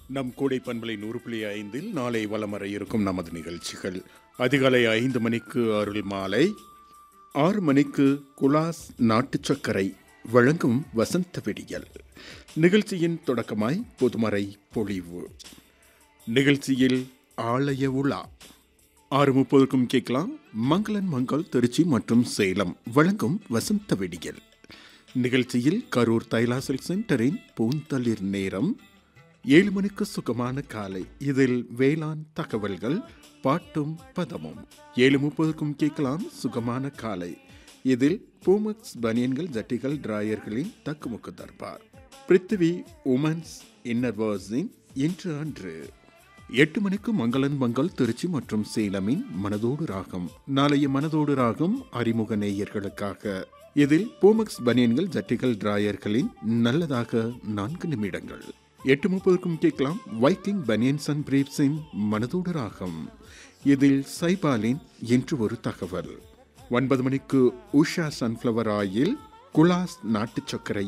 நம் கூடை பண்பலை நூறு புள்ளி ஐந்தில் நாளை வலம் வர இருக்கும் நமது நிகழ்ச்சிகள் அதிகாலை ஐந்து மணிக்கு அருள் மாலை ஆறு மணிக்கு குலாஸ் நாட்டு சர்க்கரை வழங்கும் வசந்த வெடியல் நிகழ்ச்சியின் தொடக்கமாய் பொதுமறை பொழிவு நிகழ்ச்சியில் ஆலய உலா ஆறு முப்பதுக்கும் கேட்கலாம் மங்களன் மங்கள் திருச்சி மற்றும் சேலம் வழங்கும் வசந்த வெடியல் நிகழ்ச்சியில் கரூர் தைலாசல் சென்டரின் பூந்தளிர் நேரம் ஏழு மணிக்கு சுகமான காலை இதில் வேளாண் தகவல்கள் பாட்டும் பதமும் ஏழு முப்பதுக்கும் கேட்கலாம் சுகமான காலை இதில் பூமக்ஸ் பனியன்கள் ஜட்டிகள் டிராயர்களின் தக்குமுக்கு தர்பார் பிருத்திவி உமன்ஸ் இன்னர்வர்ஸின் இன்று அன்று எட்டு மணிக்கு மங்களன் மங்கள் திருச்சி மற்றும் சேலமின் மனதோடு ராகம் நாளைய மனதோடு ராகம் அறிமுக நேயர்களுக்காக இதில் பூமக்ஸ் பனியன்கள் ஜட்டிகள் டிராயர்களின் நல்லதாக நான்கு நிமிடங்கள் எட்டு முப்பதுக்கும் கேட்கலாம் வைக்கிங் பனியன்ஸ் அண்ட் பிரீப்ஸின் மனதோடு ராகம் இதில் சைபாலின் என்று ஒரு தகவல் ஒன்பது மணிக்கு உஷா சன்ஃப்ளவர் ஆயில் குலாஸ் நாட்டு சர்க்கரை